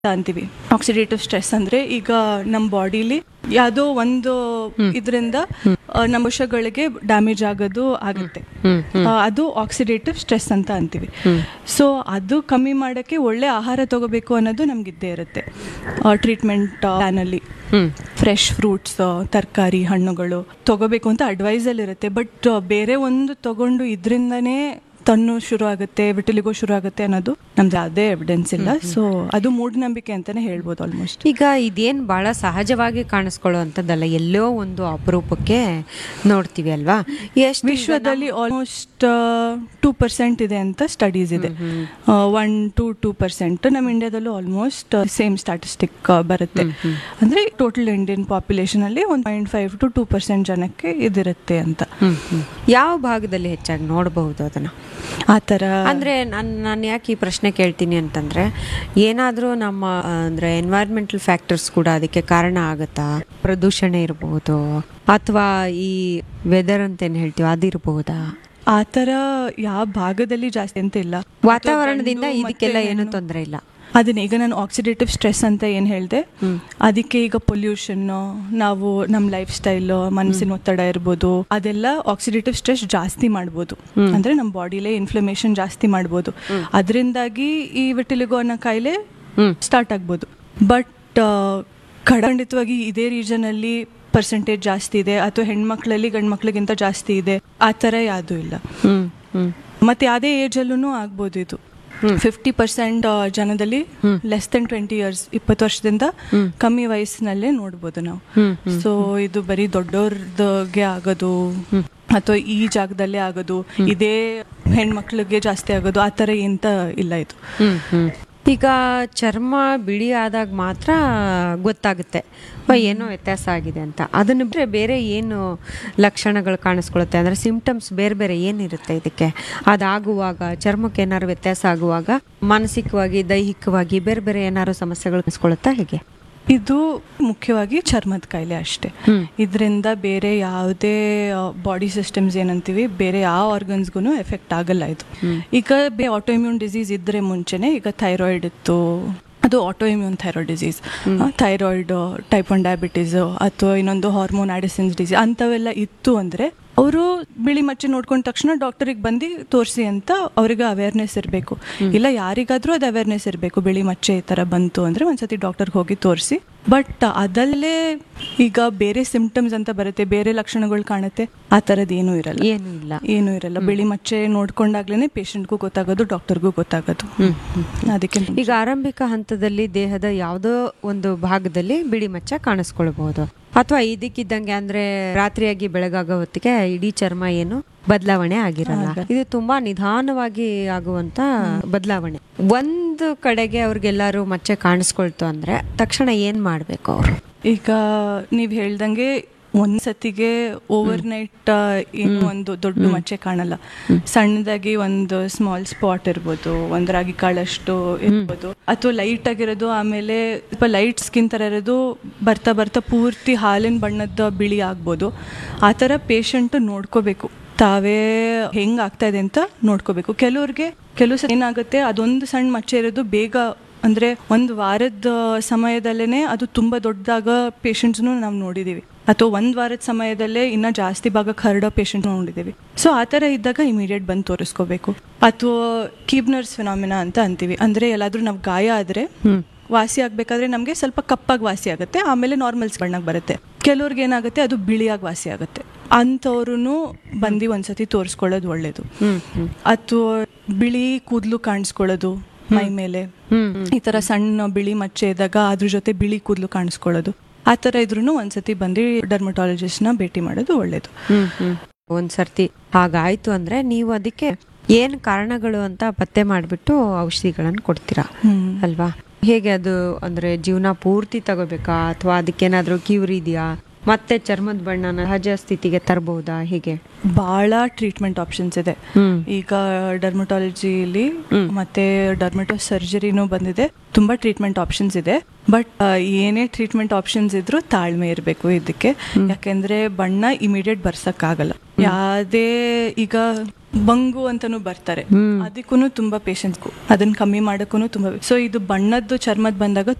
ಅಂತೀವಿ oxidative stress ಅಂದ್ರೆ ಈಗ ನಮ್ಮ ಬಾಡಿಲಿ ಯಾವುದೋ ಒಂದು ಇದರಿಂದ ನಮ್ಮ ಕೋಶಗಳಿಗೆ ಡ್ಯಾಮೇಜ್ ಆಗೋದು ಆಗುತ್ತೆ ಆ, ಅದು ಆಕ್ಸಿಡೇಟಿವ್ ಸ್ಟ್ರೆಸ್ ಅಂತ ಅಂತೀವಿ ಸೊ ಅದು ಕಮ್ಮಿ ಮಾಡೋಕ್ಕೆ ಒಳ್ಳೆ ಆಹಾರ ತಗೋಬೇಕು ಅನ್ನೋದು ನಮ್ಗೆ ಇದ್ದೇ ಇರುತ್ತೆ ಟ್ರೀಟ್ಮೆಂಟ್ ಪ್ಲಾನಲ್ಲಿ ಫ್ರೆಶ್ ಫ್ರೂಟ್ಸ್ ತರಕಾರಿ ಹಣ್ಣುಗಳು ತಗೋಬೇಕು ಅಂತ ಅಡ್ವೈಸಲ್ಲಿ ಇರುತ್ತೆ ಬಟ್ ಬೇರೆ ಒಂದು ತಗೊಂಡು ಇದರಿಂದನೇ ತನ್ನು ಶುರು ಆಗುತ್ತೆ ವಿಟಿಲಿಗೋ ಶುರು ಆಗುತ್ತೆ ಅನ್ನೋದು ನಮ್ದು ಯಾವುದೇ ಎವಿಡೆನ್ಸ್ ಇಲ್ಲ ಸೊ ಅದು ಮೂಢನಂಬಿಕೆ ಅಂತಾನೆ ಹೇಳ್ಬೋದು ಆಲ್ಮೋಸ್ಟ್ ಈಗ ಇದೇನ್ ಬಹಳ ಸಹಜವಾಗಿ ಕಾಣಿಸ್ಕೊಳ್ಳುವಂಥದ್ದಲ್ಲ ಎಲ್ಲೋ ಒಂದು ಅಪರೂಪಕ್ಕೆ ನೋಡ್ತೀವಿ ಅಲ್ವಾ ಎಷ್ಟು ವಿಶ್ವದಲ್ಲಿ ಆಲ್ಮೋಸ್ಟ್ ಟೂ ಪರ್ಸೆಂಟ್ ಇದೆ ಅಂತ ಸ್ಟಡೀಸ್ ಇದೆ ಒನ್ ಟು ಟೂ ಪರ್ಸೆಂಟ್ ನಮ್ಮ ಇಂಡಿಯಾದಲ್ಲೂ ಆಲ್ಮೋಸ್ಟ್ ಸೇಮ್ ಸ್ಟಾಟಿಸ್ಟಿಕ್ ಬರುತ್ತೆ ಅಂದ್ರೆ ಟೋಟಲ್ ಇಂಡಿಯನ್ ಪಾಪ್ಯುಲೇಷನ್ ಅಲ್ಲಿ one point five to two percent ಜನಕ್ಕೆ ಇದಿರುತ್ತೆ ಅಂತ ಹ್ಮ್, ಹ್ಮ್. ಯಾವ ಭಾಗದಲ್ಲಿ ಹೆಚ್ಚಾಗಿ ನೋಡಬಹುದು ಅದನ್ನ ಆ ಥರ ಅಂದ್ರೆ ನಾನು ನಾನು ಯಾಕೆ ಈ ಪ್ರಶ್ನೆ ಕೇಳ್ತೀನಿ ಅಂತಂದ್ರೆ ಏನಾದರೂ ನಮ್ಮ ಆ, ಅಂದ್ರೆ ಎನ್ವೈರ್ಮೆಂಟಲ್ ಫ್ಯಾಕ್ಟರ್ಸ್ ಕೂಡ ಅದಕ್ಕೆ ಕಾರಣ ಆಗುತ್ತಾ ಪ್ರದೂಷಣ ಇರಬಹುದು ಅಥವಾ ಈ ವೆದರ್ ಅಂತ ಏನ್ ಹೇಳ್ತೀವಿ ಅದಿರಬಹುದಾ ಆ ಥರ ಯಾವ ಭಾಗದಲ್ಲಿ ಜಾಸ್ತಿ ಅಂತ ಇಲ್ಲ ವಾತಾವರಣದಿಂದ ಗಂಡು ಇದಕ್ಕೆಲ್ಲ ಮತ್ತೆ ಏನು ಹೆಣ್ಣು. ತೊಂದರೆ ಇಲ್ಲ ಅದನ್ನ ಈಗ ನಾನು ಆಕ್ಸಿಡೇಟಿವ್ ಸ್ಟ್ರೆಸ್ ಅಂತ ಏನು ಹೇಳಿದೆ ಅದಕ್ಕೆ ಈಗ ಪೊಲ್ಯೂಷನ್ ನಾವು ನಮ್ಮ ಲೈಫ್ ಸ್ಟೈಲ್ ಮನಸ್ಸಿನ ಒತ್ತಡ ಇರ್ಬೋದು ಅದೆಲ್ಲ ಆಕ್ಸಿಡೇಟಿವ್ ಸ್ಟ್ರೆಸ್ ಜಾಸ್ತಿ ಮಾಡ್ಬೋದು ಅಂದ್ರೆ ನಮ್ಮ ಬಾಡಿಲೇ ಇನ್ಫ್ಲಮೇಷನ್ ಜಾಸ್ತಿ ಮಾಡ್ಬೋದು ಅದರಿಂದಾಗಿ ಈ ವಿಟಿಲಿಗೋ ಅನ್ನೋ ಕಾಯಿಲೆ ಸ್ಟಾರ್ಟ್ ಆಗ್ಬೋದು ಬಟ್ ಖಂಡಿತವಾಗಿ ಇದೇ ರೀಜನ್ ಅಲ್ಲಿ ಪರ್ಸೆಂಟೇಜ್ ಜಾಸ್ತಿ ಇದೆ ಅಥವಾ ಹೆಣ್ಮಕ್ಳಲ್ಲಿ ಗಂಡು ಮಕ್ಳಿಗಿಂತ ಜಾಸ್ತಿ ಇದೆ ಆ ಥರ ಯಾವುದೂ ಇಲ್ಲ ಹ್ಮ್ ಹ್ಮ್ ಮತ್ತೆ ಯಾವುದೇ ಏಜ್ ಅಲ್ಲೂ ಆಗ್ಬೋದು ಇದು ಫಿಫ್ಟಿ ಪರ್ಸೆಂಟ್ ಜನದಲ್ಲಿ ಲೆಸ್ ದೆನ್ ಟ್ವೆಂಟಿ ಇಯರ್ಸ್ ಇಪ್ಪತ್ತು ವರ್ಷದಿಂದ ಕಮ್ಮಿ ವಯಸ್ಸಿನಲ್ಲೇ ನೋಡ್ಬೋದು ನಾವು ಸೊ ಇದು ಬರೀ ದೊಡ್ಡವ್ರದ್ಗೆ ಆಗೋದು ಅಥವಾ ಈ ಜಾಗದಲ್ಲೇ ಆಗೋದು ಇದೇ ಹೆಣ್ಮಕ್ಳಿಗೆ ಜಾಸ್ತಿ ಆಗೋದು ಆ ಥರ ಎಂತ ಇಲ್ಲ ಇದು ಹ್ಮ್, ಹ್ಮ್. ಈಗ ಚರ್ಮ ಬಿಳಿ ಆದಾಗ ಮಾತ್ರ ಗೊತ್ತಾಗುತ್ತೆ ಓ, ಏನೋ ವ್ಯತ್ಯಾಸ ಆಗಿದೆ ಅಂತ ಅದನ್ನ ಬಿಟ್ಟರೆ ಬೇರೆ ಏನು ಲಕ್ಷಣಗಳು ಕಾಣಿಸ್ಕೊಳುತ್ತೆ ಅಂದ್ರೆ ಸಿಂಪ್ಟಮ್ಸ್ ಬೇರೆ ಬೇರೆ ಏನಿರುತ್ತೆ ಇದಕ್ಕೆ ಅದಾಗುವಾಗ ಚರ್ಮಕ್ಕೆ ಏನಾದ್ರು ವ್ಯತ್ಯಾಸ ಆಗುವಾಗ ಮಾನಸಿಕವಾಗಿ ದೈಹಿಕವಾಗಿ ಬೇರೆ ಬೇರೆ ಏನಾದ್ರು ಸಮಸ್ಯೆಗಳು ಕಾಣಿಸ್ಕೊಳುತ್ತಾ ಹೇಗೆ ಇದು ಮುಖ್ಯವಾಗಿ ಚರ್ಮದ ಕಾಯಿಲೆ ಅಷ್ಟೇ ಇದರಿಂದ ಬೇರೆ ಯಾವುದೇ ಬಾಡಿ ಸಿಸ್ಟಮ್ಸ್ ಏನಂತೀವಿ ಬೇರೆ ಯಾವ ಆರ್ಗನ್ಸ್ಗೂ ಎಫೆಕ್ಟ್ ಆಗಲ್ಲ ಇದು ಈಗ ಬೇ ಆಟೋಇಮ್ಯೂನ್ ಡಿಸೀಸ್ ಇದ್ರೆ ಮುಂಚೆನೆ ಈಗ ಥೈರಾಯ್ಡ್ ಇತ್ತು ಅದು autoimmune thyroid disease thyroid type one diabetes ಅಥವಾ ಇನ್ನೊಂದು ಹಾರ್ಮೋನ್ ಆಡಿಸಿನ್ಸ್ ಡಿಸೀಸ್ ಅಂಥವೆಲ್ಲ ಇತ್ತು ಅಂದರೆ ಅವರು ಬಿಳಿ ಮಚ್ಚೆ ನೋಡ್ಕೊಂಡ ತಕ್ಷಣ ಡಾಕ್ಟರಿಗೆ ಬಂದು ತೋರಿಸಿ ಅಂತ ಅವ್ರಿಗೆ ಅವೇರ್ನೆಸ್ ಇರಬೇಕು ಇಲ್ಲ ಯಾರಿಗಾದ್ರೂ ಅದು ಅವೇರ್ನೆಸ್ ಇರಬೇಕು ಬಿಳಿ ಮಚ್ಚೆ ಈ ಥರ ಬಂತು ಅಂದರೆ ಒಂದ್ಸತಿ ಡಾಕ್ಟರ್ಗೆ ಹೋಗಿ ತೋರಿಸಿ ಬಟ್ ಅದಲ್ಲೇ ಈಗ ಬೇರೆ ಸಿಂಪ್ಟಮ್ಸ್ ಅಂತ ಬರುತ್ತೆ ಬೇರೆ ಲಕ್ಷಣಗಳು ಕಾಣುತ್ತೆ ಆ ಥರದ್ದು ಏನೂ ಇರಲ್ಲ ಏನು ಇಲ್ಲ ಏನೂ ಇರಲ್ಲ ಬಿಳಿ ಮಚ್ಚೆ ನೋಡ್ಕೊಂಡಾಗ್ಲೇ ಪೇಷಂಟ್ಗೂ ಗೊತ್ತಾಗೋದು ಡಾಕ್ಟರ್ಗೂ ಗೊತ್ತಾಗೋದು ಅದಕ್ಕೆ ಈಗ ಆರಂಭಿಕ ಹಂತದಲ್ಲಿ ದೇಹದ ಯಾವುದೋ ಒಂದು ಭಾಗದಲ್ಲಿ ಬಿಳಿ ಮಚ್ಚ ಕಾಣಿಸ್ಕೊಳ್ಬಹುದು ಅಥವಾ ಇದಕ್ಕಿದ್ದಂಗೆ ಅಂದ್ರೆ ರಾತ್ರಿಯಾಗಿ ಬೆಳಗಾಗೋ ಹೊತ್ತಿಗೆ ಇಡೀ ಚರ್ಮ ಏನು ಬದಲಾವಣೆ ಆಗಿರಲ್ಲ ಇದು ತುಂಬಾ ನಿಧಾನವಾಗಿ ಆಗುವಂತ ಬದಲಾವಣೆ ಒಂದು ಕಡೆಗೆ ಅವ್ರಿಗೆಲ್ಲಾರು ಮಚ್ಚೆ ಕಾಣಿಸ್ಕೊಳ್ತು ಅಂದ್ರೆ ತಕ್ಷಣ ಏನ್ ಮಾಡ್ಬೇಕು ಅವ್ರು ಈಗ ನೀವ್ ಹೇಳ್ದಂಗೆ ಒಂದ್ ಸತಿಗೆ ಓವರ್ ನೈಟ್ ಏನು ಒಂದು ದೊಡ್ಡ ಮಚ್ಚೆ ಕಾಣಲ್ಲ ಸಣ್ಣದಾಗಿ ಒಂದು ಸ್ಮಾಲ್ ಸ್ಪಾಟ್ ಇರ್ಬೋದು ಒಂದ್ ರಾಗಿ ಕಾಳಷ್ಟು ಇರ್ಬೋದು ಅಥವಾ ಲೈಟ್ ಆಗಿರೋದು ಆಮೇಲೆ ಸ್ವಲ್ಪ ಲೈಟ್ ಸ್ಕಿನ್ ತರ ಇರೋದು ಬರ್ತಾ ಬರ್ತಾ ಪೂರ್ತಿ ಹಾಲಿನ ಬಣ್ಣದ ಬಿಳಿ ಆಗ್ಬೋದು ಆ ಥರ ಪೇಷಂಟ್ ನೋಡ್ಕೋಬೇಕು ತಾವೇ ಹೆಂಗ್ ಆಗ್ತಾ ಇದೆ ಅಂತ ನೋಡ್ಕೋಬೇಕು ಕೆಲವ್ರಿಗೆ ಕೆಲವು ಸಲ ಏನಾಗುತ್ತೆ ಅದೊಂದು ಸಣ್ಣ ಮಚ್ಚೆ ಇರೋದು ಬೇಗ ಅಂದ್ರೆ ಒಂದು ವಾರದ ಸಮಯದಲ್ಲೇನೆ ಅದು ತುಂಬಾ ದೊಡ್ಡದಾಗ ಪೇಷಂಟ್ಸ್ನು ನಾವು ನೋಡಿದೀವಿ ಅಥವಾ ಒಂದ್ ವಾರದ ಸಮಯದಲ್ಲೇ ಇನ್ನ ಜಾಸ್ತಿ ಭಾಗಕ್ಕೆ ಹರಡೋ ಪೇಷಂಟ್ ನೋಡಿದೀವಿ ಸೊ ಆ ಥರ ಇದ್ದಾಗ ಇಮಿಡಿಯೇಟ್ ಬಂದು ತೋರಿಸ್ಕೋಬೇಕು ಅಥವಾ ಕೀಬ್ನರ್ಸ್ ಫಿನಾಮಿನಾ ಅಂತ ಅಂತೀವಿ ಅಂದ್ರೆ ಎಲ್ಲಾದ್ರೂ ನಾವು ಗಾಯ ಆದ್ರೆ ವಾಸಿ ಆಗ್ಬೇಕಾದ್ರೆ ನಮಗೆ ಸ್ವಲ್ಪ ಕಪ್ಪಾಗಿ ವಾಸಿ ಆಗುತ್ತೆ ಆಮೇಲೆ ನಾರ್ಮಲ್ಸ್ ಬಣ್ಣಕ್ಕೆ ಬರುತ್ತೆ ಕೆಲವ್ರಿಗೆ ಏನಾಗುತ್ತೆ ಅದು ಬಿಳಿಯಾಗಿ ವಾಸಿ ಆಗುತ್ತೆ ಅಂಥವ್ರು ಬಂದು ಒಂದ್ಸತಿ ತೋರಿಸ್ಕೊಳ್ಳೋದು ಒಳ್ಳೇದು ಅಥವಾ ಬಿಳಿ ಕೂದಲು ಕಾಣಿಸ್ಕೊಳ್ಳೋದು ಮೈ ಮೇಲೆ ಈ ತರ ಸಣ್ಣ ಬಿಳಿ ಮಚ್ಚೆ ಇದ್ದಾಗ ಅದ್ರ ಜೊತೆ ಬಿಳಿ ಕೂದಲು ಕಾಣಿಸ್ಕೊಳ್ಳೋದು ಆ ಥರ ಇದ್ರೂ ಒಂದ್ಸತಿ ಬಂದು ಡರ್ಮಟಾಲಜಿಸ್ಟ್ನ ಭೇಟಿ ಮಾಡೋದು ಒಳ್ಳೇದು ಹ್ಮ್ ಹ್ಮ್ ಒಂದ್ ಸರ್ತಿ ಹಾಗಾಯ್ತು ಅಂದ್ರೆ ನೀವು ಅದಕ್ಕೆ ಏನ್ ಕಾರಣಗಳು ಅಂತ ಪತ್ತೆ ಮಾಡ್ಬಿಟ್ಟು ಔಷಧಿಗಳನ್ನ ಕೊಡ್ತೀರಾ ಹ್ಮ್. ಅಲ್ವಾ ಹೇಗೆ ಅದು ಅಂದ್ರೆ ಜೀವನ ಪೂರ್ತಿ ತಗೋಬೇಕಾ ಅಥವಾ ಅದಕ್ಕೇನಾದ್ರೂ ಕ್ಯೂರ್ ಇದೆಯಾ ಮತ್ತೆ ಚರ್ಮದ ಬಣ್ಣನ ಸಹಜ ಸ್ಥಿತಿಗೆ ತರಬಹುದಾ ಹೇಗೆ ಭಾಳ ಟ್ರೀಟ್ಮೆಂಟ್ ಆಪ್ಷನ್ಸ್ ಇದೆ ಹ್ಮ್. ಈಗ ಡರ್ಮಟಾಲಜಿಲಿ ಮತ್ತೆ ಡರ್ಮಟೋ ಸರ್ಜರಿನೂ ಬಂದಿದೆ ತುಂಬಾ ಟ್ರೀಟ್ಮೆಂಟ್ ಆಪ್ಷನ್ಸ್ ಇದೆ ಬಟ್ ಏನೇ ಟ್ರೀಟ್ಮೆಂಟ್ ಆಪ್ಷನ್ಸ್ ಇದ್ರೂ ತಾಳ್ಮೆ ಇರಬೇಕು ಇದಕ್ಕೆ ಯಾಕೆಂದ್ರೆ ಬಣ್ಣ ಇಮಿಡಿಯೇಟ್ ಬರ್ಸಕ್ಕಾಗಲ್ಲ ಯಾವ್ದೇ ಈಗ ಬಂಗು ಅಂತಾನು ಬರ್ತಾರೆ ಅದಕ್ಕೂ ತುಂಬಾ ಪೇಷನ್ಸ್ ಅದನ್ನ ಕಮ್ಮಿ ಮಾಡಕ್ಕೂ ತುಂಬಾ ಸೊ ಇದು ಬಣ್ಣದ್ದು ಚರ್ಮದ್ ಬಂದಾಗ